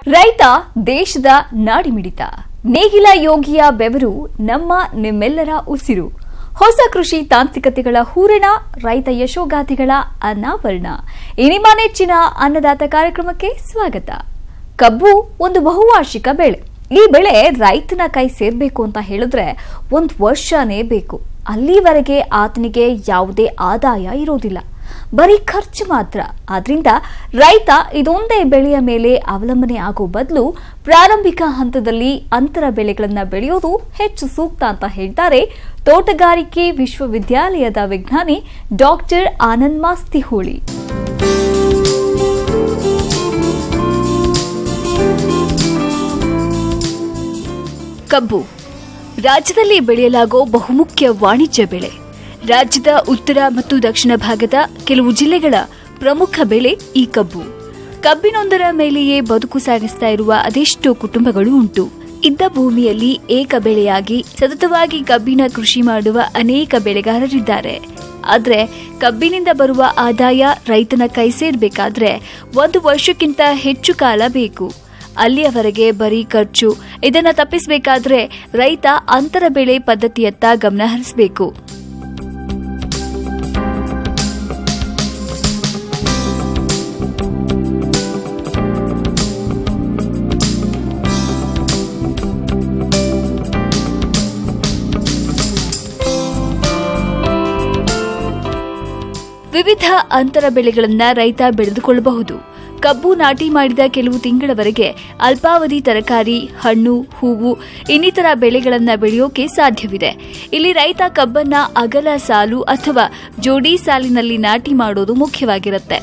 ರೈತ ದೇಶದ ನಾಡಿಮಿಡಿತ ನೇಗಿಲ ಯೋಗಿಯ ಬೆವರು ನಮ್ಮ ನಿಮ್ಮೆಲ್ಲರ ಉಸಿರು ಹೊಸ ಕೃಷಿ ತಾಂತ್ರಿಕತೆಗಳ ಹೂರಣ ರೈತ ಯಶೋಗಾಥೆಗಳ ಅನಾವರಣ ಈ ನಿಮ್ಮ ನೆಚ್ಚಿನ ಅನ್ನದಾತ ಕಾರ್ಯಕ್ರಮಕ್ಕೆ ಸ್ವಾಗತ ಕಬ್ಬು ಒಂದು ಬಹುವಾರ್ಷಿಕ ಬೆಳೆ ಈ ಬೆಳೆ ರೈತನ ಕೈ ಸೇರ್ಬೇಕು ಅಂತ ಹೇಳಿದ್ರೆ ಒಂದು ವರ್ಷನೇ ಬೇಕು ಅಲ್ಲಿವರೆಗೆ ಆತನಿಗೆ ಯಾವುದೇ ಆದಾಯ ಇರೋದಿಲ್ಲ ಬರೀ ಖರ್ಚು ಮಾತ್ರ ಆದ್ರಿಂದ ರೈತ ಇದೊಂದೇ ಬೆಳೆಯ ಮೇಲೆ ಅವಲಂಬನೆ ಆಗೋ ಬದಲು ಪ್ರಾರಂಭಿಕ ಹಂತದಲ್ಲಿ ಅಂತರ ಬೆಳೆಗಳನ್ನ ಬೆಳೆಯೋದು ಹೆಚ್ಚು ಸೂಕ್ತ ಅಂತ ಹೇಳ್ತಾರೆ ತೋಟಗಾರಿಕೆ ವಿಶ್ವವಿದ್ಯಾಲಯದ ವಿಜ್ಞಾನಿ ಡಾಕ್ಟರ್ ಆನಂದ್ ಮಾಸ್ತಿಹೋಳಿ ಕಬ್ಬು ರಾಜ್ಯದಲ್ಲಿ ಬೆಳೆಯಲಾಗೋ ಬಹುಮುಖ್ಯ ವಾಣಿಜ್ಯ ಬೆಳೆ ರಾಜ್ಯದ ಉತ್ತರ ಮತ್ತು ದಕ್ಷಿಣ ಭಾಗದ ಕೆಲವು ಜಿಲ್ಲೆಗಳ ಪ್ರಮುಖ ಬೆಳೆ ಈ ಕಬ್ಬು ಕಬ್ಬಿನೊಂದರ ಮೇಲೆಯೇ ಬದುಕು ಸಾಗಿಸ್ತಾ ಇರುವ ಅದೆಷ್ಟೋ ಕುಟುಂಬಗಳು ಉಂಟು ಇದ್ದ ಭೂಮಿಯಲ್ಲಿ ಏಕ ಬೆಳೆಯಾಗಿ ಸತತವಾಗಿ ಕಬ್ಬಿನ ಕೃಷಿ ಮಾಡುವ ಅನೇಕ ಬೆಳೆಗಾರರಿದ್ದಾರೆ ಆದ್ರೆ ಕಬ್ಬಿನಿಂದ ಬರುವ ಆದಾಯ ರೈತನ ಕೈ ಸೇರ್ಬೇಕಾದ್ರೆ ಒಂದು ವರ್ಷಕ್ಕಿಂತ ಹೆಚ್ಚು ಕಾಲ ಬೇಕು ಅಲ್ಲಿಯವರೆಗೆ ಬರೀ ಖರ್ಚು ಇದನ್ನ ತಪ್ಪಿಸಬೇಕಾದ್ರೆ ರೈತ ಅಂತರ ಬೆಳೆ ಪದ್ಧತಿಯತ್ತ ಗಮನ ಹರಿಸಬೇಕು ವಿವಿಧ ಅಂತರ ಬೆಳೆಗಳನ್ನ ರೈತ ಬೆಳೆದುಕೊಳ್ಳಬಹುದು ಕಬ್ಬು ನಾಟಿ ಮಾಡಿದ ಕೆಲವು ತಿಂಗಳವರೆಗೆ ಅಲ್ಪಾವಧಿ ತರಕಾರಿ ಹಣ್ಣು ಹೂವು ಇನ್ನಿತರ ಬೆಳೆಗಳನ್ನ ಬೆಳೆಯೋಕೆ ಸಾಧ್ಯವಿದೆ ಇಲ್ಲಿ ರೈತ ಕಬ್ಬನ್ನ ಅಗಲ ಸಾಲು ಅಥವಾ ಜೋಡಿ ಸಾಲಿನಲ್ಲಿ ನಾಟಿ ಮಾಡೋದು ಮುಖ್ಯವಾಗಿರುತ್ತೆ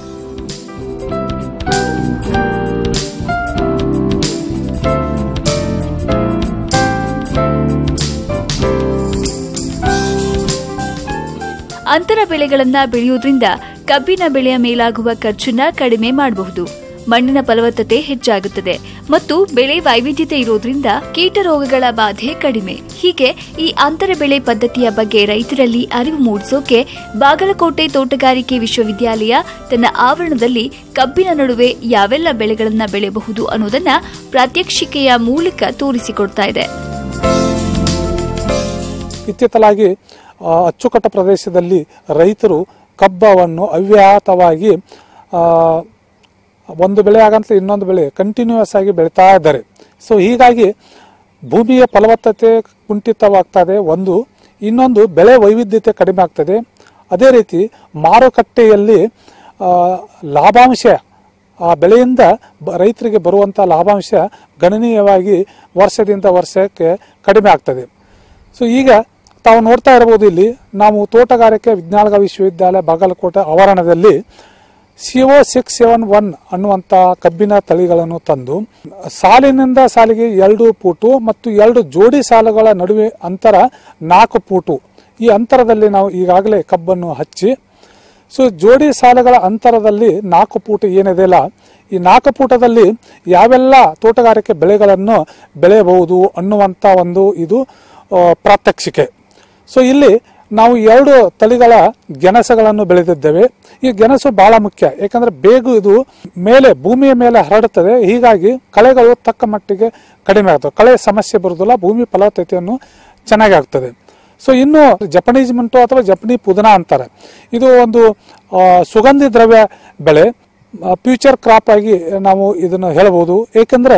ಅಂತರ ಬೆಳೆಗಳನ್ನ ಬೆಳೆಯುವುದರಿಂದ ಕಬ್ಬಿನ ಬೆಳೆಯ ಮೇಲಾಗುವ ಖರ್ಚನ್ನ ಕಡಿಮೆ ಮಾಡಬಹುದು ಮಣ್ಣಿನ ಫಲವತ್ತತೆ ಹೆಚ್ಚಾಗುತ್ತದೆ ಮತ್ತು ಬೆಳೆ ವೈವಿಧ್ಯತೆ ಇರೋದ್ರಿಂದ ಕೀಟ ರೋಗಗಳ ಬಾಧೆ ಕಡಿಮೆ ಹೀಗೆ ಈ ಅಂತರ ಬೆಳೆ ಪದ್ಧತಿಯ ಬಗ್ಗೆ ರೈತರಲ್ಲಿ ಅರಿವು ಮೂಡಿಸೋಕೆ ಬಾಗಲಕೋಟೆ ತೋಟಗಾರಿಕೆ ವಿಶ್ವವಿದ್ಯಾಲಯ ತನ್ನ ಆವರಣದಲ್ಲಿ ಕಬ್ಬಿನ ನಡುವೆ ಯಾವೆಲ್ಲ ಬೆಳೆಗಳನ್ನ ಬೆಳೆಯಬಹುದು ಅನ್ನೋದನ್ನ ಪ್ರಾತ್ಯಕ್ಷಿಕೆಯ ಮೂಲಕ ತೋರಿಸಿಕೊಡ್ತಾ ಇದೆ ಇತ್ತೀತಲಾಗಿ ಆ, ಅಚ್ಚುಕಟ್ಟ ಪ್ರದೇಶದಲ್ಲಿ ರೈತರು ಕಬ್ಬವನ್ನು ಅವ್ಯಾಹತವಾಗಿ ಆ, ಒಂದು ಬೆಳೆ ಆಗಂತಲೇ ಇನ್ನೊಂದು ಬೆಳೆ ಕಂಟಿನ್ಯೂಸ್ ಆಗಿ ಬೆಳೀತಾ ಇದ್ದಾರೆ ಸೊ ಹೀಗಾಗಿ ಭೂಮಿಯ ಫಲವತ್ತತೆ ಕುಂಠಿತವಾಗ್ತದೆ ಒಂದು ಇನ್ನೊಂದು ಬೆಳೆ ವೈವಿಧ್ಯತೆ ಕಡಿಮೆ ಆಗ್ತದೆ ಅದೇ ರೀತಿ ಮಾರುಕಟ್ಟೆಯಲ್ಲಿ ಆ, ಲಾಭಾಂಶ ಆ ಬೆಳೆಯಿಂದ ಬ- ರೈತರಿಗೆ ಬರುವಂಥ ಲಾಭಾಂಶ ಗಣನೀಯವಾಗಿ ವರ್ಷದಿಂದ ವರ್ಷಕ್ಕೆ ಕಡಿಮೆ ಆಗ್ತದೆ ಸೊ ಈಗ ತಾವು ನೋಡ್ತಾ ಇರಬಹುದು ಇಲ್ಲಿ ನಾವು ತೋಟಗಾರಿಕೆ ವಿಜ್ಞಾನ ವಿಶ್ವವಿದ್ಯಾಲಯ ಬಾಗಲಕೋಟೆ ಆವರಣದಲ್ಲಿ ಸಿಒ ಸಿಕ್ಸ್ ಸೆವೆನ್ ಒನ್ ಅನ್ನುವಂಥ ಕಬ್ಬಿನ ತಳಿಗಳನ್ನು ತಂದು ಸಾಲಿನಿಂದ ಸಾಲಿಗೆ ಎರಡು ಫೂಟು ಮತ್ತು ಎರಡು ಜೋಡಿ ಸಾಲುಗಳ ನಡುವೆ ಅಂತರ ನಾಲ್ಕು ಫೂಟು ಈ ಅಂತರದಲ್ಲಿ ನಾವು ಈಗಾಗಲೇ ಕಬ್ಬನ್ನು ಹಚ್ಚಿ ಸೊ ಜೋಡಿ ಸಾಲುಗಳ ಅಂತರದಲ್ಲಿ ನಾಲ್ಕು ಫೂಟ್ ಏನಿದೆಯಲ್ಲ ಈ ನಾಲ್ಕು ಫೂಟದಲ್ಲಿ ಯಾವೆಲ್ಲ ತೋಟಗಾರಿಕೆ ಬೆಳೆಗಳನ್ನು ಬೆಳೆಯಬಹುದು ಅನ್ನುವಂಥ ಒಂದು ಇದು ಆ, ಪ್ರಾತ್ಯಕ್ಷಿಕೆ ಸೊ ಇಲ್ಲಿ ನಾವು ಎರಡು ತಳಿಗಳ ಗೆಣಸುಗಳನ್ನು ಬೆಳೆದಿದ್ದೇವೆ ಈ ಗೆಣಸು ಬಹಳ ಮುಖ್ಯ ಯಾಕಂದ್ರೆ ಬೇಗ ಇದು ಮೇಲೆ ಭೂಮಿಯ ಮೇಲೆ ಹರಡುತ್ತದೆ ಹೀಗಾಗಿ ಕಳೆಗಳು ತಕ್ಕ ಮಟ್ಟಿಗೆ ಕಡಿಮೆ ಆಗ್ತವೆ ಕಳೆ ಸಮಸ್ಯೆ ಬರುವುದಿಲ್ಲ ಭೂಮಿ ಫಲವತ್ತತೆಯನ್ನು ಚೆನ್ನಾಗಿ ಆಗ್ತದೆ ಸೊ ಇನ್ನು ಜಪನೀಸ್ ಮಿಂಟು ಅಥವಾ ಜಪನಿ ಪುದನ ಅಂತಾರೆ ಇದು ಒಂದು ಆ, ಸುಗಂಧಿ ದ್ರವ್ಯ ಬೆಳೆ ಫ್ಯೂಚರ್ ಕ್ರಾಪ್ ಆಗಿ ನಾವು ಇದನ್ನು ಹೇಳಬಹುದು ಏಕೆಂದರೆ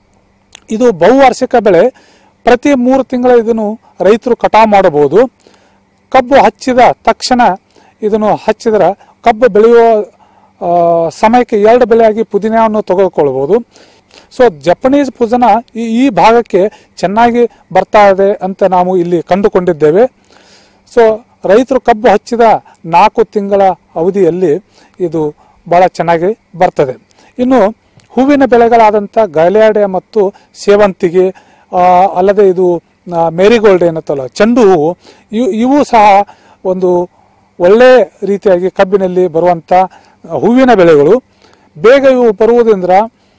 ಇದು ಬಹುವಾರ್ಷಿಕ ಬೆಳೆ ಪ್ರತಿ ಮೂರು ತಿಂಗಳ ಇದನ್ನು ರೈತರು ಕಟಾವು ಮಾಡಬಹುದು ಕಬ್ಬು ಹಚ್ಚಿದ ತಕ್ಷಣ ಇದನ್ನು ಹಚ್ಚಿದ್ರೆ ಕಬ್ಬು ಬೆಳೆಯುವ ಆ, ಸಮಯಕ್ಕೆ ಎರಡು ಬೆಳೆಯಾಗಿ ಪುದೀನವನ್ನು ತೆಗೆದುಕೊಳ್ಬಹುದು ಸೊ ಜಪನೀಸ್ ಪುದನ ಈ ಈ ಭಾಗಕ್ಕೆ ಚೆನ್ನಾಗಿ ಬರ್ತಾ ಇದೆ ಅಂತ ನಾವು ಇಲ್ಲಿ ಕಂಡುಕೊಂಡಿದ್ದೇವೆ ಸೊ ರೈತರು ಕಬ್ಬು ಹಚ್ಚಿದ ನಾಲ್ಕು ತಿಂಗಳ ಅವಧಿಯಲ್ಲಿ ಇದು ಬಹಳ ಚೆನ್ನಾಗಿ ಬರ್ತದೆ ಇನ್ನು ಹೂವಿನ ಬೆಳೆಗಳಾದಂಥ ಗಲೇಡೆ ಮತ್ತು ಸೇವಂತಿಗೆ ಆ, ಅಲ್ಲದೆ ಇದು ಆ, ಮೇರಿಗೋಲ್ಡ್ ಏನತ್ತಲ್ಲ ಚೆಂಡು ಹೂವು ಇವು ಇವು ಸಹ ಒಂದು ಒಳ್ಳೆ ರೀತಿಯಾಗಿ ಕಬ್ಬಿನಲ್ಲಿ ಬರುವಂಥ ಹೂವಿನ ಬೆಳೆಗಳು ಬೇಗ ಇವು ಬರುವುದರಿಂದ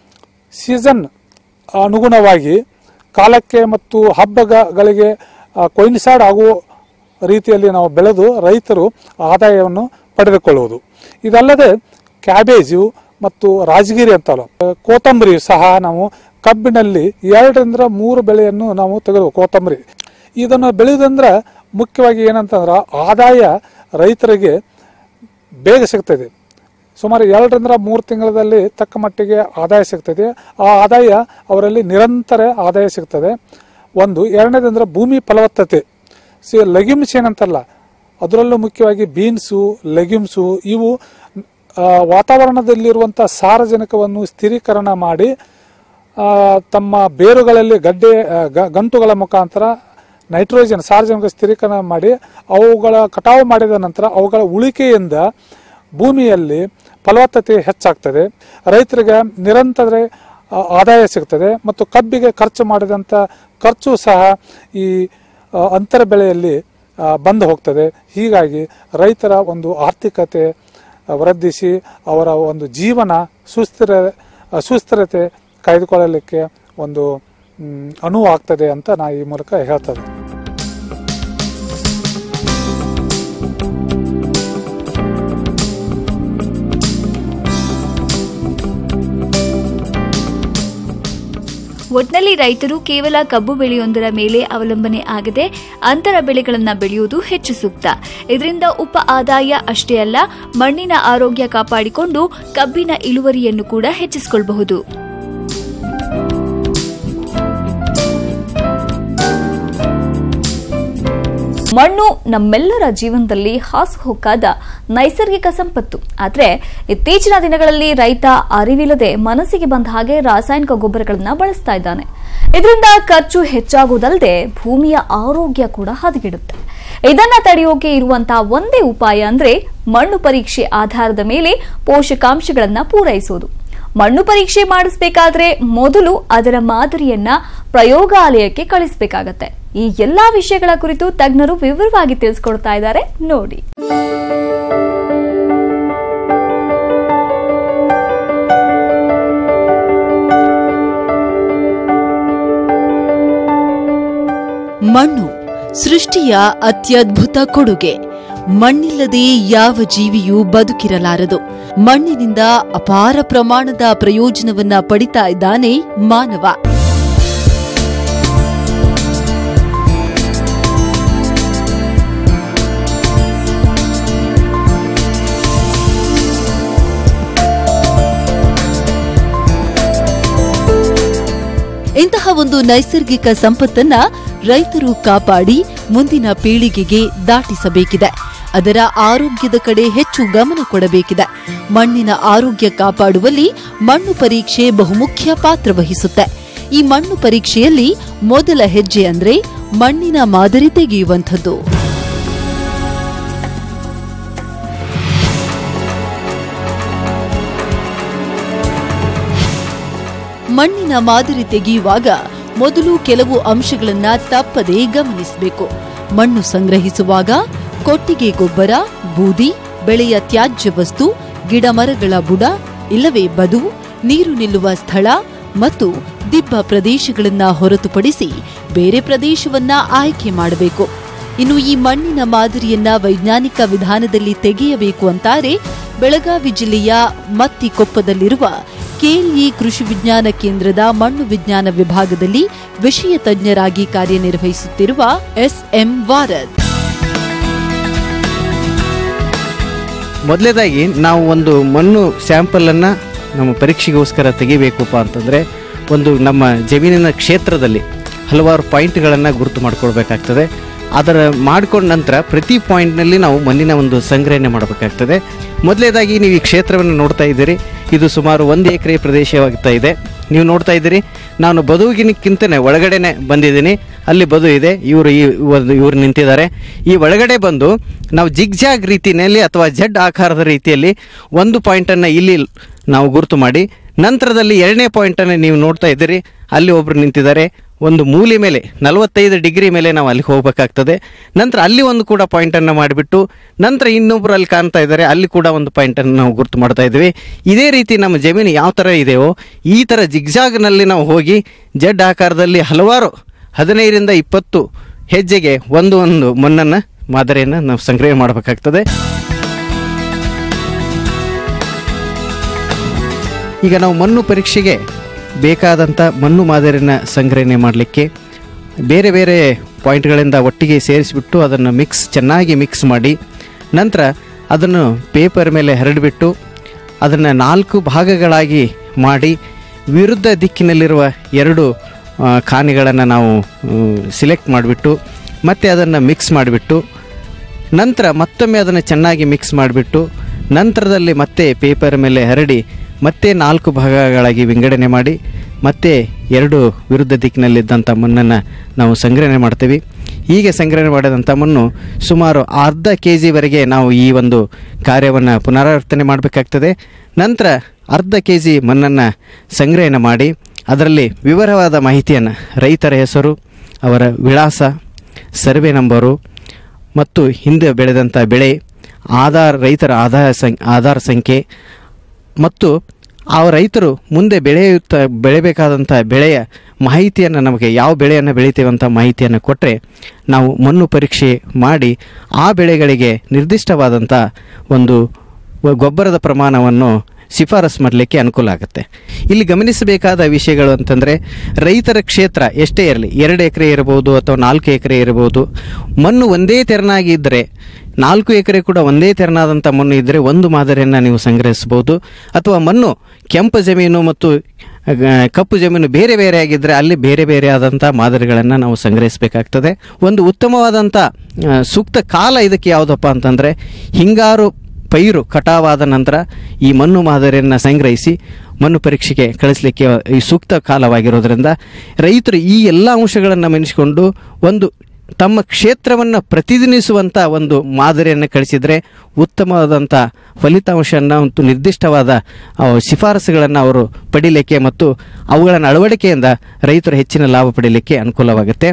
ಸೀಸನ್ ಅನುಗುಣವಾಗಿ ಕಾಲಕ್ಕೆ ಮತ್ತು ಹಬ್ಬಗಳಿಗೆ ಕೊಯಿನ್ಸೈಡ್ ಆಗುವ ರೀತಿಯಲ್ಲಿ ನಾವು ಬೆಳೆದು ರೈತರು ಆದಾಯವನ್ನು ಪಡೆದುಕೊಳ್ಳುವುದು ಇದಲ್ಲದೆ ಕ್ಯಾಬೇಜು ಮತ್ತು ರಾಜಗಿರಿ ಅಂತಲ್ಲ ಕೋತಂಬರಿ ಸಹ ನಾವು ಕಬ್ಬಿನಲ್ಲಿ ಎರಡರಿಂದ ಮೂರು ಬೆಳೆಯನ್ನು ನಾವು ತೆಗೆದು ಕೋತಂಬರಿ ಇದನ್ನು ಬೆಳೆದಂದ್ರೆ ಮುಖ್ಯವಾಗಿ ಏನಂತಂದ್ರೆ ಆದಾಯ ರೈತರಿಗೆ ಬೇಗ ಸಿಗ್ತದೆ ಸುಮಾರು ಎರಡರಿಂದ ಮೂರು ತಿಂಗಳಲ್ಲಿ ತಕ್ಕ ಮಟ್ಟಿಗೆ ಆದಾಯ ಸಿಗ್ತದೆ ಆ ಆದಾಯ ಅವರಲ್ಲಿ ನಿರಂತರ ಆದಾಯ ಸಿಗ್ತದೆ ಒಂದು ಎರಡನೇದಂದ್ರೆ ಭೂಮಿ ಫಲವತ್ತತೆ ಸಿ ಲೆಗ್ಯೂಮ್ಸ್ ಏನಂತಲ್ಲ ಅದರಲ್ಲೂ ಮುಖ್ಯವಾಗಿ ಬೀನ್ಸು ಲೆಗ್ಯೂಮ್ಸು ಇವು ಆ, ವಾತಾವರಣದಲ್ಲಿರುವಂಥ ಸಾರಜನಕವನ್ನು ಸ್ಥಿರೀಕರಣ ಮಾಡಿ ಆ, ತಮ್ಮ ಬೇರುಗಳಲ್ಲಿ ಗಡ್ಡೆ ಆ, ಗ- ಗಂಟುಗಳ ಮುಖಾಂತರ ನೈಟ್ರೋಜನ್ ಸಾರಜನಕ ಸ್ಥಿರೀಕರಣ ಮಾಡಿ ಅವುಗಳ ಕಟಾವು ಮಾಡಿದ ನಂತರ ಅವುಗಳ ಉಳಿಕೆಯಿಂದ ಭೂಮಿಯಲ್ಲಿ ಫಲವತ್ತತೆ ಹೆಚ್ಚಾಗ್ತದೆ ರೈತರಿಗೆ ನಿರಂತರ ಆ, ಆದಾಯ ಸಿಗ್ತದೆ ಮತ್ತು ಕಬ್ಬಿಗೆ ಖರ್ಚು ಮಾಡಿದಂಥ ಖರ್ಚು ಸಹ ಈ ಆ, ಅಂತರ ಬೆಳೆಯಲ್ಲಿ ಆ, ಬಂದು ಹೋಗ್ತದೆ ಹೀಗಾಗಿ ರೈತರ ಒಂದು ಆರ್ಥಿಕತೆ ಆ, ವೃದ್ಧಿಸಿ ಅವರ ಒಂದು ಜೀವನ ಸುಸ್ಥಿರ ಆ, ಸುಸ್ಥಿರತೆ ಕಾಯ್ದುಕೊಳ್ಳಲಿಕ್ಕೆ ಒಂದು ಮ್, ಅನುವು ಆಗ್ತದೆ ಅಂತ ನಾ ಈ ಮೂಲಕ ಹೇಳ್ತದೆ ಒಟ್ನಲ್ಲಿ ರೈತರು ಕೇವಲ ಕಬ್ಬು ಬೆಳೆಯೊಂದರ ಮೇಲೆ ಅವಲಂಬನೆ ಆಗದೆ ಅಂತರ ಬೆಳೆಗಳನ್ನು ಬೆಳೆಯುವುದು ಹೆಚ್ಚು ಸೂಕ್ತ ಇದರಿಂದ ಉಪ ಆದಾಯ ಅಷ್ಟೇ ಅಲ್ಲ ಮಣ್ಣಿನ ಆರೋಗ್ಯ ಕಾಪಾಡಿಕೊಂಡು ಕಬ್ಬಿನ ಇಳುವರಿಯನ್ನು ಕೂಡ ಹೆಚ್ಚಿಸಿಕೊಳ್ಳಬಹುದು ಮಣ್ಣು ನಮ್ಮೆಲ್ಲರ ಜೀವನದಲ್ಲಿ ಹಾಸುಹೊಕ್ಕಾದ ನೈಸರ್ಗಿಕ ಸಂಪತ್ತು ಆದರೆ ಇತ್ತೀಚಿನ ದಿನಗಳಲ್ಲಿ ರೈತ ಅರಿವಿಲ್ಲದೆ ಮನಸ್ಸಿಗೆ ಬಂದ ಹಾಗೆ ರಾಸಾಯನಿಕ ಗೊಬ್ಬರಗಳನ್ನ ಬಳಸ್ತಾ ಇದ್ದಾನೆ ಇದರಿಂದ ಖರ್ಚು ಹೆಚ್ಚಾಗುವುದಲ್ಲದೆ ಭೂಮಿಯ ಆರೋಗ್ಯ ಕೂಡ ಹದಗೆಡುತ್ತೆ ಇದನ್ನ ತಡೆಯೋಕೆ ಇರುವಂತಹ ಒಂದೇ ಉಪಾಯ ಅಂದ್ರೆ ಮಣ್ಣು ಪರೀಕ್ಷೆ ಆಧಾರದ ಮೇಲೆ ಪೋಷಕಾಂಶಗಳನ್ನ ಪೂರೈಸೋದು ಮಣ್ಣು ಪರೀಕ್ಷೆ ಮಾಡಿಸಬೇಕಾದ್ರೆ ಮೊದಲು ಅದರ ಮಾದರಿಯನ್ನ ಪ್ರಯೋಗಾಲಯಕ್ಕೆ ಕಳಿಸಬೇಕಾಗತ್ತೆ ಈ ಎಲ್ಲಾ ವಿಷಯಗಳ ಕುರಿತು ತಜ್ಞರು ವಿವರವಾಗಿ ತಿಳಿಸ್ಕೊಡ್ತಾ ಇದ್ದಾರೆ ನೋಡಿ ಮಣ್ಣು ಸೃಷ್ಟಿಯ ಅತ್ಯದ್ಭುತ ಕೊಡುಗೆ ಮಣ್ಣಿಲ್ಲದೆ ಯಾವ ಜೀವಿಯೂ ಬದುಕಿರಲಾರದು ಮಣ್ಣಿನಿಂದ ಅಪಾರ ಪ್ರಮಾಣದ ಪ್ರಯೋಜನವನ್ನ ಪಡಿತಾ ಇದ್ದಾನೆ ಮಾನವ ಇಂತಹ ಒಂದು ನೈಸರ್ಗಿಕ ಸಂಪತ್ತನ್ನ ರೈತರು ಕಾಪಾಡಿ ಮುಂದಿನ ಪೀಳಿಗೆಗೆ ದಾಟಿಸಬೇಕಿದೆ ಅದರ ಆರೋಗ್ಯದ ಕಡೆ ಹೆಚ್ಚು ಗಮನ ಕೊಡಬೇಕಿದೆ ಮಣ್ಣಿನ ಆರೋಗ್ಯ ಕಾಪಾಡುವಲ್ಲಿ ಮಣ್ಣು ಪರೀಕ್ಷೆ ಬಹುಮುಖ್ಯ ಪಾತ್ರ ವಹಿಸುತ್ತೆ ಈ ಮಣ್ಣು ಪರೀಕ್ಷೆಯಲ್ಲಿ ಮೊದಲ ಹೆಜ್ಜೆ ಅಂದ್ರೆ ಮಣ್ಣಿನ ಮಾದರಿ ತೆಗೆಯುವಂಥದ್ದು ಮಣ್ಣಿನ ಮಾದರಿ ತೆಗೆಯುವಾಗ ಮೊದಲು ಕೆಲವು ಅಂಶಗಳನ್ನ ತಪ್ಪದೇ ಗಮನಿಸಬೇಕು ಮಣ್ಣು ಸಂಗ್ರಹಿಸುವಾಗ ಕೊಟ್ಟಿಗೆ ಗೊಬ್ಬರ ಬೂದಿ ಬೆಳೆಯ ತ್ಯಾಜ್ಯ ವಸ್ತು ಗಿಡ ಮರಗಳ ಬುಡ ಇಲ್ಲವೇ ಬದು ನೀರು ನಿಲ್ಲುವ ಸ್ಥಳ ಮತ್ತು ದಿಬ್ಬ ಪ್ರದೇಶಗಳನ್ನ ಹೊರತುಪಡಿಸಿ ಬೇರೆ ಪ್ರದೇಶವನ್ನ ಆಯ್ಕೆ ಮಾಡಬೇಕು ಇನ್ನು ಈ ಮಣ್ಣಿನ ಮಾದರಿಯನ್ನ ವೈಜ್ಞಾನಿಕ ವಿಧಾನದಲ್ಲಿ ತೆಗೆಯಬೇಕು ಅಂತಾರೆ ಬೆಳಗಾವಿ ಜಿಲ್ಲೆಯ ಮತ್ತಿಕೊಪ್ಪದಲ್ಲಿರುವ ಕೆಎಲ್ಇ ಕೃಷಿ ವಿಜ್ಞಾನ ಕೇಂದ್ರದ ಮಣ್ಣು ವಿಜ್ಞಾನ ವಿಭಾಗದಲ್ಲಿ ವಿಷಯ ತಜ್ಞರಾಗಿ ಕಾರ್ಯನಿರ್ವಹಿಸುತ್ತಿರುವ ಎಸ್ಎಂ ವಾರದ್ ಮೊದಲೇದಾಗಿ ನಾವು ಒಂದು ಮಣ್ಣು ಸ್ಯಾಂಪಲನ್ನು ನಮ್ಮ ಪರೀಕ್ಷೆಗೋಸ್ಕರ ತೆಗಿಬೇಕಪ್ಪ ಅಂತಂದರೆ ಒಂದು ನಮ್ಮ ಜಮೀನಿನ ಕ್ಷೇತ್ರದಲ್ಲಿ ಹಲವಾರು ಪಾಯಿಂಟ್ಗಳನ್ನು ಗುರುತು ಮಾಡ್ಕೊಳ್ಬೇಕಾಗ್ತದೆ ಅದರ ಮಾಡ್ಕೊಂಡ ನಂತರ ಪ್ರತಿ ಪಾಯಿಂಟ್ನಲ್ಲಿ ನಾವು ಮಣ್ಣಿನ ಒಂದು ಸಂಗ್ರಹಣೆ ಮಾಡಬೇಕಾಗ್ತದೆ ಮೊದಲೇದಾಗಿ ನೀವು ಈ ಕ್ಷೇತ್ರವನ್ನು ನೋಡ್ತಾ ಇದ್ದೀರಿ ಇದು ಸುಮಾರು ಒಂದು ಎಕರೆ ಪ್ರದೇಶವಾಗ್ತಾ ಇದೆ ನೀವು ನೋಡ್ತಾ ಇದ್ದೀರಿ ನಾನು ಬದುವಿಗಿನಕ್ಕಿಂತನೇ ಒಳಗಡೆನೆ ಬಂದಿದ್ದೀನಿ ಅಲ್ಲಿ ಬದು ಇದೆ ಇವರು ಈ ಒಂದು ಇವರು ನಿಂತಿದ್ದಾರೆ ಈ ಒಳಗಡೆ ಬಂದು ನಾವು ಜಿಗ್ಜಾಗ್ ರೀತಿಯಲ್ಲಿ ಅಥವಾ ಜಡ್ ಆಕಾರದ ರೀತಿಯಲ್ಲಿ ಒಂದು ಪಾಯಿಂಟನ್ನು ಇಲ್ಲಿ ನಾವು ಗುರುತು ಮಾಡಿ ನಂತರದಲ್ಲಿ ಎರಡನೇ ಪಾಯಿಂಟನ್ನು ನೀವು ನೋಡ್ತಾ ಇದ್ದೀರಿ ಅಲ್ಲಿ ಒಬ್ಬರು ನಿಂತಿದ್ದಾರೆ ಒಂದು ಮೂಲೆ ಮೇಲೆ ನಲವತ್ತೈದು ಡಿಗ್ರಿ ಮೇಲೆ ನಾವು ಅಲ್ಲಿಗೆ ಹೋಗಬೇಕಾಗ್ತದೆ ನಂತರ ಅಲ್ಲಿ ಒಂದು ಕೂಡ ಪಾಯಿಂಟನ್ನು ಮಾಡಿಬಿಟ್ಟು ನಂತರ ಇನ್ನೊಬ್ಬರು ಅಲ್ಲಿ ಕಾಣ್ತಾ ಇದ್ದಾರೆ ಅಲ್ಲಿ ಕೂಡ ಒಂದು ಪಾಯಿಂಟನ್ನು ನಾವು ಗುರುತು ಮಾಡ್ತಾ ಇದ್ದೀವಿ ಇದೇ ರೀತಿ ನಮ್ಮ ಜಮೀನು ಯಾವ ಥರ ಇದೆಯೋ ಈ ಥರ ಜಿಗ್ಜಾಗ್ನಲ್ಲಿ ನಾವು ಹೋಗಿ ಜಡ್ ಆಕಾರದಲ್ಲಿ ಹಲವಾರು ಹದಿನೈದರಿಂದ ಇಪ್ಪತ್ತು ಹೆಜ್ಜೆಗೆ ಒಂದು ಒಂದು ಮಣ್ಣನ್ನು ಮಾದರಿಯನ್ನು ನಾವು ಸಂಗ್ರಹ ಮಾಡಬೇಕಾಗ್ತದೆ ಈಗ ನಾವು ಮಣ್ಣು ಪರೀಕ್ಷೆಗೆ ಬೇಕಾದಂಥ ಮಣ್ಣು ಮಾದರಿನ ಸಂಗ್ರಹಣೆ ಮಾಡಲಿಕ್ಕೆ ಬೇರೆ ಬೇರೆ ಪಾಯಿಂಟ್ಗಳಿಂದ ಒಟ್ಟಿಗೆ ಸೇರಿಸಿಬಿಟ್ಟು ಅದನ್ನು ಮಿಕ್ಸ್ ಚೆನ್ನಾಗಿ ಮಿಕ್ಸ್ ಮಾಡಿ ನಂತರ ಅದನ್ನು ಪೇಪರ್ ಮೇಲೆ ಹರಡಿಬಿಟ್ಟು ಅದನ್ನು ನಾಲ್ಕು ಭಾಗಗಳಾಗಿ ಮಾಡಿ ವಿರುದ್ಧ ದಿಕ್ಕಿನಲ್ಲಿರುವ ಎರಡು ಖಾನೆಗಳನ್ನು ನಾವು ಸಿಲೆಕ್ಟ್ ಮಾಡಿಬಿಟ್ಟು ಮತ್ತೆ ಅದನ್ನು ಮಿಕ್ಸ್ ಮಾಡಿಬಿಟ್ಟು ನಂತರ ಮತ್ತೊಮ್ಮೆ ಅದನ್ನು ಚೆನ್ನಾಗಿ ಮಿಕ್ಸ್ ಮಾಡಿಬಿಟ್ಟು ನಂತರದಲ್ಲಿ ಮತ್ತೆ ಪೇಪರ್ ಮೇಲೆ ಹರಡಿ ಮತ್ತೆ ನಾಲ್ಕು ಭಾಗಗಳಾಗಿ ವಿಂಗಡಣೆ ಮಾಡಿ ಮತ್ತೆ ಎರಡು ವಿರುದ್ಧ ದಿಕ್ಕಿನಲ್ಲಿದ್ದಂಥ ಮಣ್ಣನ್ನು ನಾವು ಸಂಗ್ರಹಣೆ ಮಾಡ್ತೀವಿ ಹೀಗೆ ಸಂಗ್ರಹಣೆ ಮಾಡಿದಂಥ ಮಣ್ಣು ಸುಮಾರು ಅರ್ಧ ಕೆ ಜಿವರೆಗೆ ನಾವು ಈ ಒಂದು ಕಾರ್ಯವನ್ನು ಪುನರಾವರ್ತನೆ ಮಾಡಬೇಕಾಗ್ತದೆ ನಂತರ ಅರ್ಧ ಕೆ ಜಿ ಮಣ್ಣನ್ನು ಸಂಗ್ರಹಣೆ ಮಾಡಿ ಅದರಲ್ಲಿ ವಿವರವಾದ ಮಾಹಿತಿಯನ್ನು ರೈತರ ಹೆಸರು ಅವರ ವಿಳಾಸ ಸರ್ವೆ ನಂಬರು ಮತ್ತು ಹಿಂದೆ ಬೆಳೆದಂಥ ಬೆಳೆ ಆಧಾರ್ ರೈತರ ಆದಾಯ ಸಂ ಆಧಾರ್ ಸಂಖ್ಯೆ ಮತ್ತು ಆ ರೈತರು ಮುಂದೆ ಬೆಳೆಯುತ್ತ ಬೆಳೆಯಬೇಕಾದಂಥ ಬೆಳೆಯ ಮಾಹಿತಿಯನ್ನು ನಮಗೆ ಯಾವ ಬೆಳೆಯನ್ನು ಬೆಳಿತೇವಂಥ ಮಾಹಿತಿಯನ್ನು ಕೊಟ್ಟರೆ ನಾವು ಮಣ್ಣು ಪರೀಕ್ಷೆ ಮಾಡಿ ಆ ಬೆಳೆಗಳಿಗೆ ನಿರ್ದಿಷ್ಟವಾದಂಥ ಒಂದು ಗೊಬ್ಬರದ ಪ್ರಮಾಣವನ್ನು ಶಿಫಾರಸು ಮಾಡಲಿಕ್ಕೆ ಅನುಕೂಲ ಆಗುತ್ತೆ ಇಲ್ಲಿ ಗಮನಿಸಬೇಕಾದ ವಿಷಯಗಳು ಅಂತಂದರೆ ರೈತರ ಕ್ಷೇತ್ರ ಎಷ್ಟೇ ಇರಲಿ ಎರಡು ಎಕರೆ ಇರಬಹುದು ಅಥವಾ ನಾಲ್ಕು ಎಕರೆ ಇರಬಹುದು ಮಣ್ಣು ಒಂದೇ ತೆರನಾಗಿ ಇದ್ದರೆ ನಾಲ್ಕು ಎಕರೆ ಕೂಡ ಒಂದೇ ತೆರನಾದಂಥ ಮಣ್ಣು ಇದ್ದರೆ ಒಂದು ಮಾದರಿಯನ್ನು ನೀವು ಸಂಗ್ರಹಿಸಬಹುದು ಅಥವಾ ಮಣ್ಣು ಕೆಂಪು ಜಮೀನು ಮತ್ತು ಆ, ಕಪ್ಪು ಜಮೀನು ಬೇರೆ ಬೇರೆ ಆಗಿದ್ದರೆ ಅಲ್ಲಿ ಬೇರೆ ಬೇರೆ ಆದಂಥ ಮಾದರಿಗಳನ್ನು ನಾವು ಸಂಗ್ರಹಿಸಬೇಕಾಗ್ತದೆ ಒಂದು ಉತ್ತಮವಾದಂಥ ಆ, ಸೂಕ್ತ ಕಾಲ ಇದಕ್ಕೆ ಯಾವುದಪ್ಪ ಅಂತಂದರೆ ಹಿಂಗಾರು ಪೈರು ಕಟಾವಾದ ನಂತರ ಈ ಮಣ್ಣು ಮಾದರಿಯನ್ನು ಸಂಗ್ರಹಿಸಿ ಮಣ್ಣು ಪರೀಕ್ಷೆಗೆ ಕಳಿಸಲಿಕ್ಕೆ ಈ ಸೂಕ್ತ ಕಾಲವಾಗಿರೋದ್ರಿಂದ ರೈತರು ಈ ಎಲ್ಲ ಅಂಶಗಳನ್ನು ಮನಿಸಿಕೊಂಡು ಒಂದು ತಮ್ಮ ಕ್ಷೇತ್ರವನ್ನು ಪ್ರತಿನಿಧಿಸುವಂಥ ಒಂದು ಮಾದರಿಯನ್ನು ಕಳಿಸಿದರೆ ಉತ್ತಮವಾದಂಥ ಫಲಿತಾಂಶವನ್ನು ಮತ್ತು ನಿರ್ದಿಷ್ಟವಾದ ಆ, ಶಿಫಾರಸುಗಳನ್ನು ಅವರು ಪಡೀಲಿಕ್ಕೆ ಮತ್ತು ಅವುಗಳನ್ನು ಅಳವಡಿಕೆಯಿಂದ ರೈತರು ಹೆಚ್ಚಿನ ಲಾಭ ಪಡೀಲಿಕ್ಕೆ ಅನುಕೂಲವಾಗುತ್ತೆ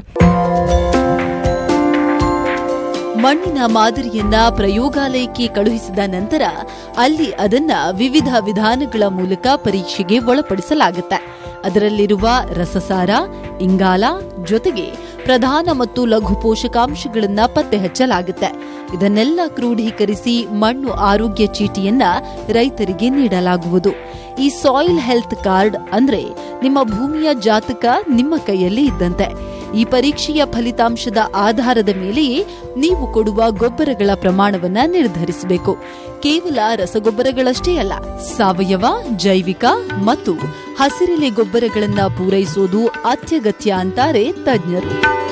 ಮಣ್ಣಿನ ಮಾದರಿಯನ್ನ ಪ್ರಯೋಗಾಲಯಕ್ಕೆ ಕಳುಹಿಸಿದ ನಂತರ ಅಲ್ಲಿ ಅದನ್ನ ವಿವಿಧ ವಿಧಾನಗಳ ಮೂಲಕ ಪರೀಕ್ಷೆಗೆ ಒಳಪಡಿಸಲಾಗುತ್ತೆ ಅದರಲ್ಲಿರುವ ರಸಸಾರ ಇಂಗಾಲ ಜೊತೆಗೆ ಪ್ರಧಾನ ಮತ್ತು ಲಘು ಪೋಷಕಾಂಶಗಳನ್ನ ಪತ್ತೆ ಹಚ್ಚಲಾಗುತ್ತೆ ಇದನ್ನೆಲ್ಲ ಕ್ರೋಢೀಕರಿಸಿ ಮಣ್ಣು ಆರೋಗ್ಯ ಚೀಟಿಯನ್ನ ರೈತರಿಗೆ ನೀಡಲಾಗುವುದು ಈ ಸಾಯಿಲ್ ಹೆಲ್ತ್ ಕಾರ್ಡ್ ಅಂದ್ರೆ ನಿಮ್ಮ ಭೂಮಿಯ ಜಾತಕ ನಿಮ್ಮ ಕೈಯಲ್ಲಿ ಇದ್ದಂತೆ ಈ ಪರೀಕ್ಷೆಯ ಫಲಿತಾಂಶದ ಆಧಾರದ ಮೇಲೆಯೇ ನೀವು ಕೊಡುವ ಗೊಬ್ಬರಗಳ ಪ್ರಮಾಣವನ್ನ ನಿರ್ಧರಿಸಬೇಕು ಕೇವಲ ರಸಗೊಬ್ಬರಗಳಷ್ಟೇ ಅಲ್ಲ ಸಾವಯವ ಜೈವಿಕ ಮತ್ತು ಹಸಿರೆಲೆ ಗೊಬ್ಬರಗಳನ್ನ ಪೂರೈಸೋದು ಅತ್ಯಗತ್ಯ ಅಂತಾರೆ ತಜ್ಞರು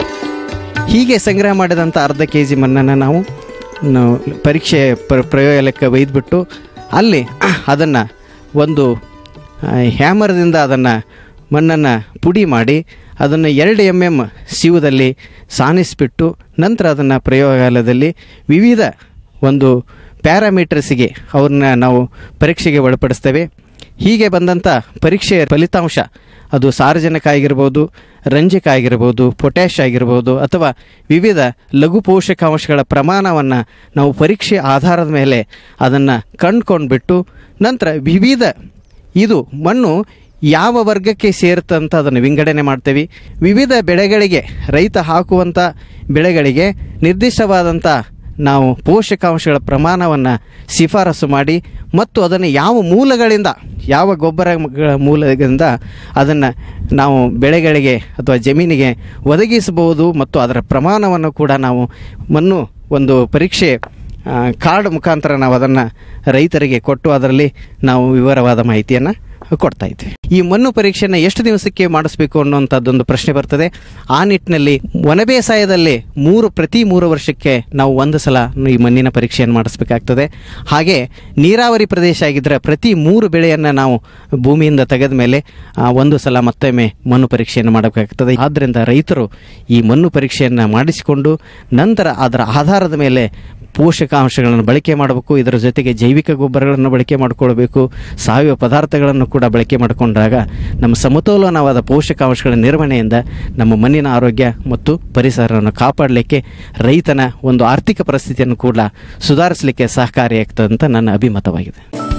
ಹೀಗೆ ಸಂಗ್ರಹ ಮಾಡಿದಂಥ ಅರ್ಧ ಕೆ ಜಿ ಮಣ್ಣನ್ನು ನಾವು ನಾವು ಪರೀಕ್ಷೆ ಪ್ರ- ಪ್ರಯೋಗಾಲಯಕ್ಕೆ ಒಯ್ದುಬಿಟ್ಟು ಅಲ್ಲಿ ಅದನ್ನು ಒಂದು ಆ, ಹ್ಯಾಮರ್ದಿಂದ ಅದನ್ನು ಮಣ್ಣನ್ನು ಪುಡಿ ಮಾಡಿ ಅದನ್ನು ಎರಡು ಎಮ್ ಎಮ್ ಸೀವದಲ್ಲಿ ಸಾನಿಸಿಬಿಟ್ಟು ನಂತರ ಅದನ್ನು ಪ್ರಯೋಗಾಲಯದಲ್ಲಿ ವಿವಿಧ ಒಂದು ಪ್ಯಾರಾಮೀಟರ್ಸಿಗೆ ಅವ್ರನ್ನ ನಾವು ಪರೀಕ್ಷೆಗೆ ಒಳಪಡಿಸ್ತೇವೆ ಹೀಗೆ ಬಂದಂಥ ಪರೀಕ್ಷೆಯ ಫಲಿತಾಂಶ ಅದು ಸಾರಜನಕ ಆಗಿರ್ಬೋದು ರಂಜಕ ಆಗಿರ್ಬೋದು ಪೊಟ್ಯಾಶ್ ಆಗಿರ್ಬೋದು ಅಥವಾ ವಿವಿಧ ಲಘು ಪೋಷಕಾಂಶಗಳ ಪ್ರಮಾಣವನ್ನು ನಾವು ಪರೀಕ್ಷೆ ಆಧಾರದ ಮೇಲೆ ಅದನ್ನು ಕಂಡುಕೊಂಡ್ಬಿಟ್ಟು ನಂತರ ವಿವಿಧ ಇದು ಮಣ್ಣು ಯಾವ ವರ್ಗಕ್ಕೆ ಸೇರ್ತಂತ ಅದನ್ನು ವಿಂಗಡಣೆ ಮಾಡ್ತೇವೆ ವಿವಿಧ ಬೆಳೆಗಳಿಗೆ ರೈತ ಹಾಕುವಂಥ ಬೆಳೆಗಳಿಗೆ ನಿರ್ದಿಷ್ಟವಾದಂಥ ನಾವು ಪೋಷಕಾಂಶಗಳ ಪ್ರಮಾಣವನ್ನು ಶಿಫಾರಸು ಮಾಡಿ ಮತ್ತು ಅದನ್ನು ಯಾವ ಮೂಲಗಳಿಂದ ಯಾವ ಗೊಬ್ಬರಗಳ ಮೂಲದಿಂದ ಅದನ್ನು ನಾವು ಬೆಳೆಗಳಿಗೆ ಅಥವಾ ಜಮೀನಿಗೆ ಒದಗಿಸಬಹುದು ಮತ್ತು ಅದರ ಪ್ರಮಾಣವನ್ನು ಕೂಡ ನಾವು ಮಣ್ಣು ಒಂದು ಪರೀಕ್ಷೆ ಆ, ಕಾರ್ಡ್ ಮುಖಾಂತರ ನಾವು ಅದನ್ನು ರೈತರಿಗೆ ಕೊಟ್ಟು ಅದರಲ್ಲಿ ನಾವು ವಿವರವಾದ ಮಾಹಿತಿಯನ್ನು ಕೊಡ್ತಾ ಇದ್ವಿ ಈ ಮಣ್ಣು ಪರೀಕ್ಷೆಯನ್ನು ಎಷ್ಟು ದಿವಸಕ್ಕೆ ಮಾಡಿಸ್ಬೇಕು ಅನ್ನುವಂಥದ್ದೊಂದು ಪ್ರಶ್ನೆ ಬರ್ತದೆ ಆ ನಿಟ್ಟಿನಲ್ಲಿ ಒಣ ಬೇಸಾಯದಲ್ಲಿ ಮೂರು ಪ್ರತಿ ಮೂರು ವರ್ಷಕ್ಕೆ ನಾವು ಒಂದು ಸಲ ಈ ಮಣ್ಣಿನ ಪರೀಕ್ಷೆಯನ್ನು ಮಾಡಿಸ್ಬೇಕಾಗ್ತದೆ ಹಾಗೆ ನೀರಾವರಿ ಪ್ರದೇಶ ಆಗಿದ್ದರೆ ಪ್ರತಿ ಮೂರು ಬೆಳೆಯನ್ನು ನಾವು ಭೂಮಿಯಿಂದ ತೆಗೆದ ಮೇಲೆ ಆ, ಒಂದು ಸಲ ಮತ್ತೊಮ್ಮೆ ಮಣ್ಣು ಪರೀಕ್ಷೆಯನ್ನು ಮಾಡಬೇಕಾಗ್ತದೆ ಆದ್ದರಿಂದ ರೈತರು ಈ ಮಣ್ಣು ಪರೀಕ್ಷೆಯನ್ನು ಮಾಡಿಸಿಕೊಂಡು ನಂತರ ಅದರ ಆಧಾರದ ಮೇಲೆ ಪೋಷಕಾಂಶಗಳನ್ನು ಬಳಕೆ ಮಾಡಬೇಕು ಇದರ ಜೊತೆಗೆ ಜೈವಿಕ ಗೊಬ್ಬರಗಳನ್ನು ಬಳಕೆ ಮಾಡಿಕೊಳ್ಬೇಕು ಸಾವಯವ ಪದಾರ್ಥಗಳನ್ನು ಕೂಡ ಬಳಕೆ ಮಾಡಿಕೊಂಡಾಗ ನಮ್ಮ ಸಮತೋಲನವಾದ ಪೋಷಕಾಂಶಗಳ ನಿರ್ವಹಣೆಯಿಂದ ನಮ್ಮ ಮಣ್ಣಿನ ಆರೋಗ್ಯ ಮತ್ತು ಪರಿಸರವನ್ನು ಕಾಪಾಡಲಿಕ್ಕೆ ರೈತನ ಒಂದು ಆರ್ಥಿಕ ಪರಿಸ್ಥಿತಿಯನ್ನು ಕೂಡ ಸುಧಾರಿಸಲಿಕ್ಕೆ ಸಹಕಾರಿಯಾಗ್ತದೆ ಅಂತ ನನ್ನ ಅಭಿಮತವಾಗಿದೆ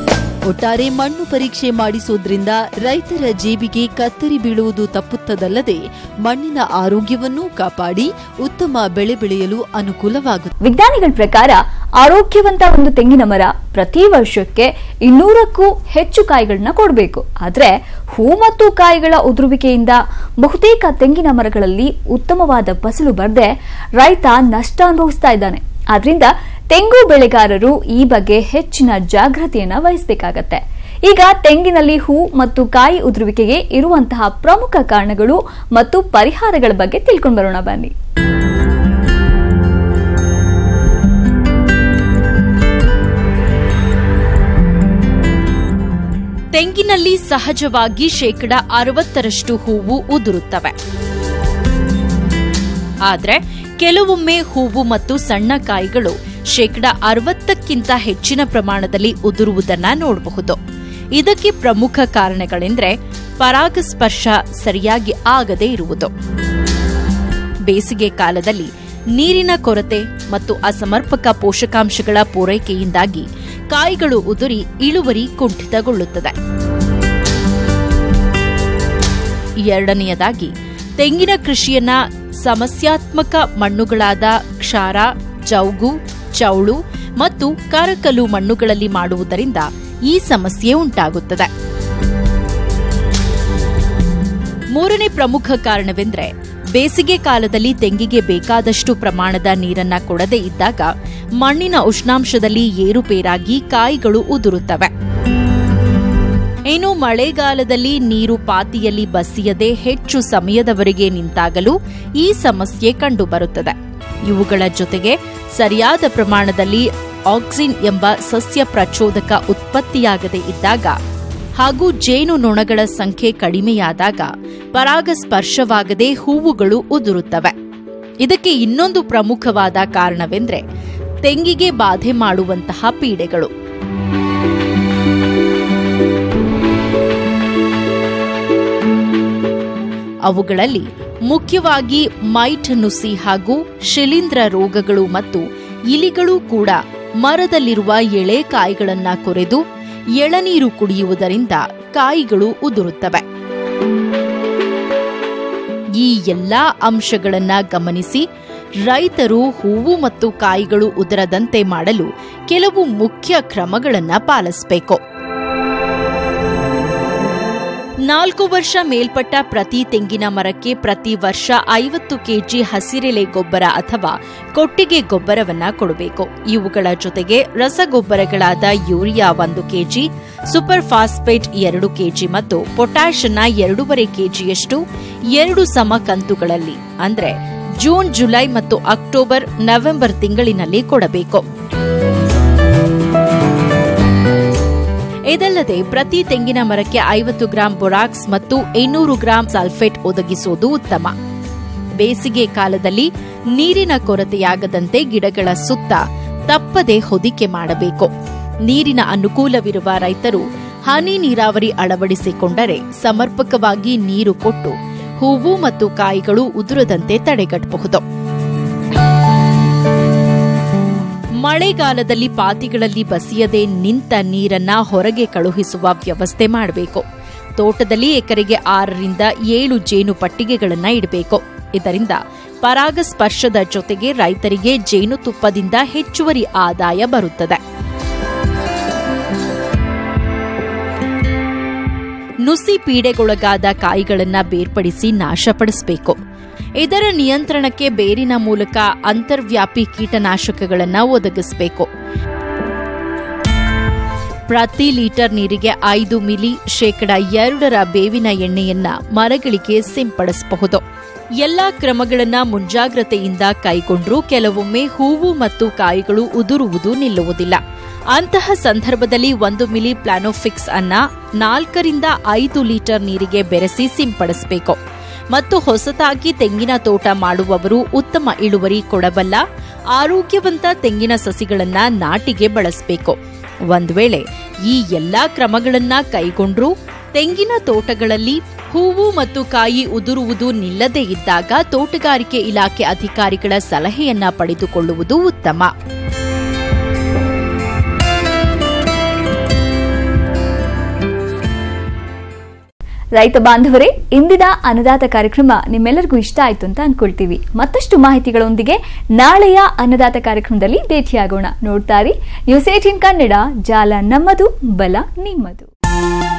ಒಟ್ಟಾರೆ ಮಣ್ಣು ಪರೀಕ್ಷೆ ಮಾಡಿಸೋದ್ರಿಂದ ರೈತರ ಜೇಬಿಗೆ ಕತ್ತರಿ ಬೀಳುವುದು ತಪ್ಪುತ್ತದಲ್ಲದೆ ಮಣ್ಣಿನ ಆರೋಗ್ಯವನ್ನೂ ಕಾಪಾಡಿ ಉತ್ತಮ ಬೆಳೆ ಬೆಳೆಯಲು ಅನುಕೂಲವಾಗುತ್ತದೆ ವಿಜ್ಞಾನಿಗಳ ಪ್ರಕಾರ ಆರೋಗ್ಯವಂತ ಒಂದು ತೆಂಗಿನ ಮರ ಪ್ರತಿ ವರ್ಷಕ್ಕೆ ಇನ್ನೂರಕ್ಕೂ ಹೆಚ್ಚು ಕಾಯಿಗಳನ್ನ ಕೊಡಬೇಕು ಆದ್ರೆ ಹೂ ಮತ್ತು ಕಾಯಿಗಳ ಉದುರುವಿಕೆಯಿಂದ ಬಹುತೇಕ ತೆಂಗಿನ ಮರಗಳಲ್ಲಿ ಉತ್ತಮವಾದ ಫಸಲು ಬರದೆ ರೈತ ನಷ್ಟ ಅನುಭವಿಸ್ತಾ ಇದ್ದಾನೆ ಆದ್ರಿಂದ ತೆಂಗು ಬೆಳೆಗಾರರು ಈ ಬಗ್ಗೆ ಹೆಚ್ಚಿನ ಜಾಗೃತಿಯನ್ನ ವಹಿಸಬೇಕಾಗತ್ತೆ ಈಗ ತೆಂಗಿನಲ್ಲಿ ಹೂ ಮತ್ತು ಕಾಯಿ ಉದುರುವಿಕೆಗೆ ಇರುವಂತಹ ಪ್ರಮುಖ ಕಾರಣಗಳು ಮತ್ತು ಪರಿಹಾರಗಳ ಬಗ್ಗೆ ತಿಳ್ಕೊಂಡು ಬರೋಣ ಬನ್ನಿ ತೆಂಗಿನಲ್ಲಿ ಸಹಜವಾಗಿ ಶೇಕಡ ಅರವತ್ತರಷ್ಟು ಹೂವು ಉದುರುತ್ತವೆ ಆದ್ರೆ ಕೆಲವೊಮ್ಮೆ ಹೂವು ಮತ್ತು ಸಣ್ಣ ಕಾಯಿಗಳು ಶೇಕಡ ಅರವತ್ತಕ್ಕಿಂತ ಹೆಚ್ಚಿನ ಪ್ರಮಾಣದಲ್ಲಿ ಉದುರುವುದನ್ನ ನೋಡಬಹುದು ಇದಕ್ಕೆ ಪ್ರಮುಖ ಕಾರಣಗಳೆಂದ್ರೆ ಪರಾಗಸ್ಪರ್ಶ ಸರಿಯಾಗಿ ಆಗದೇ ಇರುವುದು ಬೇಸಿಗೆ ಕಾಲದಲ್ಲಿ ನೀರಿನ ಕೊರತೆ ಮತ್ತು ಅಸಮರ್ಪಕ ಪೋಷಕಾಂಶಗಳ ಪೂರೈಕೆಯಿಂದಾಗಿ ಕಾಯಿಗಳು ಉದುರಿ ಇಳುವರಿ ಕುಂಠಿತಗೊಳ್ಳುತ್ತದೆ ಎರಡನೆಯದಾಗಿ ತೆಂಗಿನ ಕೃಷಿಯನ್ನ ಸಮಸ್ಯಾತ್ಮಕ ಮಣ್ಣುಗಳಾದ ಕ್ಷಾರ ಜೌಗು ಚೌಳು ಮತ್ತು ಕರಕಲು ಮಣ್ಣುಗಳಲ್ಲಿ ಮಾಡುವುದರಿಂದ ಈ ಸಮಸ್ಯೆ ಉಂಟಾಗುತ್ತದೆ ಮೂರನೇ ಪ್ರಮುಖ ಕಾರಣವೆಂದ್ರೆ ಬೇಸಿಗೆ ಕಾಲದಲ್ಲಿ ತೆಂಗಿಗೆ ಬೇಕಾದಷ್ಟು ಪ್ರಮಾಣದ ನೀರನ್ನ ಕೊಡದೇ ಇದ್ದಾಗ ಮಣ್ಣಿನ ಉಷ್ಣಾಂಶದಲ್ಲಿ ಏರುಪೇರಾಗಿ ಕಾಯಿಗಳು ಉದುರುತ್ತವೆ ಇನ್ನು ಮಳೆಗಾಲದಲ್ಲಿ ನೀರು ಪಾತಿಯಲ್ಲಿ ಬಸಿಯದೆ ಹೆಚ್ಚು ಸಮಯದವರೆಗೆ ನಿಂತಾಗಲೂ ಈ ಸಮಸ್ಯೆ ಕಂಡುಬರುತ್ತದೆ ಇವುಗಳ ಜೊತೆಗೆ ಸರಿಯಾದ ಪ್ರಮಾಣದಲ್ಲಿ ಆಕ್ಸಿನ್ ಎಂಬ ಸಸ್ಯ ಪ್ರಚೋದಕ ಉತ್ಪತ್ತಿಯಾಗದೇ ಇದ್ದಾಗ ಹಾಗೂ ಜೇನು ನೊಣಗಳ ಸಂಖ್ಯೆ ಕಡಿಮೆಯಾದಾಗ ಪರಾಗಸ್ಪರ್ಶವಾಗದೆ ಹೂವುಗಳು ಉದುರುತ್ತವೆ ಇದಕ್ಕೆ ಇನ್ನೊಂದು ಪ್ರಮುಖವಾದ ಕಾರಣವೆಂದ್ರೆ ತೆಂಗಿಗೆ ಬಾಧೆ ಮಾಡುವಂತಹ ಪೀಡೆಗಳು ಅವುಗಳಲ್ಲಿ ಮುಖ್ಯವಾಗಿ ಮೈಟ್ ನುಸಿ ಹಾಗೂ ಶಿಲೀಂಧ್ರ ರೋಗಗಳು ಮತ್ತು ಇಲಿಗಳು ಕೂಡ ಮರದಲ್ಲಿರುವ ಎಳೆ ಕಾಯಿಗಳನ್ನ ಕೊರೆದು ಎಳನೀರು ಕುಡಿಯುವುದರಿಂದ ಕಾಯಿಗಳು ಉದುರುತ್ತವೆ ಈ ಎಲ್ಲಾ ಅಂಶಗಳನ್ನ ಗಮನಿಸಿ ರೈತರು ಹೂವು ಮತ್ತು ಕಾಯಿಗಳು ಉದರದಂತೆ ಮಾಡಲು ಕೆಲವು ಮುಖ್ಯ ಕ್ರಮಗಳನ್ನ ಪಾಲಿಸಬೇಕು ನಾಲ್ಕು ವರ್ಷ ಮೇಲ್ಪಟ್ಟ ಪ್ರತಿ ತೆಂಗಿನ ಮರಕ್ಕೆ ಪ್ರತಿ ವರ್ಷ ಐವತ್ತು ಕೆಜಿ ಹಸಿರೆಲೆ ಗೊಬ್ಬರ ಅಥವಾ ಕೊಟ್ಟಿಗೆ ಗೊಬ್ಬರವನ್ನ ಕೊಡಬೇಕು ಇವುಗಳ ಜೊತೆಗೆ ರಸಗೊಬ್ಬರಗಳಾದ ಯೂರಿಯಾ ಒಂದು ಕೆಜಿ ಸೂಪರ್ ಫಾಸ್ಫೇಟ್ ಎರಡು ಕೆಜಿ ಮತ್ತು ಪೊಟ್ಯಾಷ್ ಅನ್ನ ಎರಡೂವರೆ ಕೆಜಿಯಷ್ಟು ಎರಡು ಸಮ ಕಂತುಗಳಲ್ಲಿ ಅಂದ್ರೆ ಜೂನ್ ಜುಲೈ ಮತ್ತು ಅಕ್ಟೋಬರ್ ನವೆಂಬರ್ ತಿಂಗಳಿನಲ್ಲಿ ಕೊಡಬೇಕು ಇದಲ್ಲದೆ ಪ್ರತಿ ತೆಂಗಿನ ಮರಕ್ಕೆ ಐವತ್ತು ಗ್ರಾಂ ಬೊರಾಕ್ಸ್ ಮತ್ತು ಇನ್ನೂರು ಗ್ರಾಂ ಸಲ್ಫೇಟ್ ಒದಗಿಸುವುದು ಉತ್ತಮ ಬೇಸಿಗೆ ಕಾಲದಲ್ಲಿ ನೀರಿನ ಕೊರತೆಯಾಗದಂತೆ ಗಿಡಗಳ ಸುತ್ತ ತಪ್ಪದೆ ಹೊದಿಕೆ ಮಾಡಬೇಕು ನೀರಿನ ಅನುಕೂಲವಿರುವ ರೈತರು ಹನಿ ನೀರಾವರಿ ಅಳವಡಿಸಿಕೊಂಡರೆ ಸಮರ್ಪಕವಾಗಿ ನೀರು ಕೊಟ್ಟು ಹೂವು ಮತ್ತು ಕಾಯಿಗಳು ಉದುರದಂತೆ ತಡೆಗಟ್ಟಬಹುದು ಮಳೆಗಾಲದಲ್ಲಿ ಪಾತಿಗಳಲ್ಲಿ ಬಸಿಯದೆ ನಿಂತ ನೀರನ್ನ ಹೊರಗೆ ಕಳುಹಿಸುವ ವ್ಯವಸ್ಥೆ ಮಾಡಬೇಕು ತೋಟದಲ್ಲಿ ಎಕರೆಗೆ ಆರರಿಂದ ಏಳು ಜೇನು ಪಟ್ಟಿಗೆಗಳನ್ನ ಇಡಬೇಕು ಇದರಿಂದ ಪರಾಗಸ್ಪರ್ಶದ ಜೊತೆಗೆ ರೈತರಿಗೆ ಜೇನುತುಪ್ಪದಿಂದ ಹೆಚ್ಚುವರಿ ಆದಾಯ ಬರುತ್ತದೆ ನುಸಿ ಪೀಡೆಗೊಳಗಾದ ಕಾಯಿಗಳನ್ನ ಬೇರ್ಪಡಿಸಿ ನಾಶಪಡಿಸಬೇಕು ಇದರ ನಿಯಂತ್ರಣಕ್ಕೆ ಬೇರಿನ ಮೂಲಕ ಅಂತರ್ವ್ಯಾಪಿ ಕೀಟನಾಶಕಗಳನ್ನು ಒದಗಿಸಬೇಕು ಪ್ರತಿ ಲೀಟರ್ ನೀರಿಗೆ ಐದು ಮಿಲಿ ಶೇಕಡ ಎರಡರ ಬೇವಿನ ಎಣ್ಣೆಯನ್ನ ಮರಗಳಿಗೆ ಸಿಂಪಡಿಸಬಹುದು ಎಲ್ಲಾ ಕ್ರಮಗಳನ್ನ ಮುಂಜಾಗ್ರತೆಯಿಂದ ಕೈಗೊಂಡ್ರೂ ಕೆಲವೊಮ್ಮೆ ಹೂವು ಮತ್ತು ಕಾಯಿಗಳು ಉದುರುವುದು ನಿಲ್ಲುವುದಿಲ್ಲ ಅಂತಹ ಸಂದರ್ಭದಲ್ಲಿ ಒಂದು ಮಿಲಿ ಪ್ಲಾನೋಫಿಕ್ಸ್ ಅನ್ನ ನಾಲ್ಕರಿಂದ ಐದು ಲೀಟರ್ ನೀರಿಗೆ ಬೆರೆಸಿ ಸಿಂಪಡಿಸಬೇಕು ಮತ್ತು ಹೊಸತಾಗಿ ತೆಂಗಿನ ತೋಟ ಮಾಡುವವರು ಉತ್ತಮ ಇಳುವರಿ ಕೊಡಬಲ್ಲ ಆರೋಗ್ಯವಂತ ತೆಂಗಿನ ಸಸಿಗಳನ್ನ ನಾಟಿಗೆ ಬಳಸಬೇಕು ಒಂದ್ ವೇಳೆ ಈ ಎಲ್ಲಾ ಕ್ರಮಗಳನ್ನ ಕೈಗೊಂಡ್ರೂ ತೆಂಗಿನ ತೋಟಗಳಲ್ಲಿ ಹೂವು ಮತ್ತು ಕಾಯಿ ಉದುರುವುದು ನಿಲ್ಲದೇ ಇದ್ದಾಗ ತೋಟಗಾರಿಕೆ ಇಲಾಖೆ ಅಧಿಕಾರಿಗಳ ಸಲಹೆಯನ್ನ ಪಡೆದುಕೊಳ್ಳುವುದು ಉತ್ತಮ ರೈತ ಬಾಂಧವರೇ ಇಂದಿನ ಅನ್ನದಾತ ಕಾರ್ಯಕ್ರಮ ನಿಮ್ಮೆಲ್ಲರಿಗೂ ಇಷ್ಟ ಆಯ್ತು ಅಂತ ಅನ್ಕೊಳ್ತೀವಿ ಮತ್ತಷ್ಟು ಮಾಹಿತಿಗಳೊಂದಿಗೆ ನಾಳೆಯ ಅನ್ನದಾತ ಕಾರ್ಯಕ್ರಮದಲ್ಲಿ ಭೇಟಿಯಾಗೋಣ ನೋಡ್ತಾರಿ ನ್ಯೂಸ್ ಏಟೀನ್ ಕನ್ನಡ ಜಾಲ ನಮ್ಮದು ಬಲ ನಿಮ್ಮದು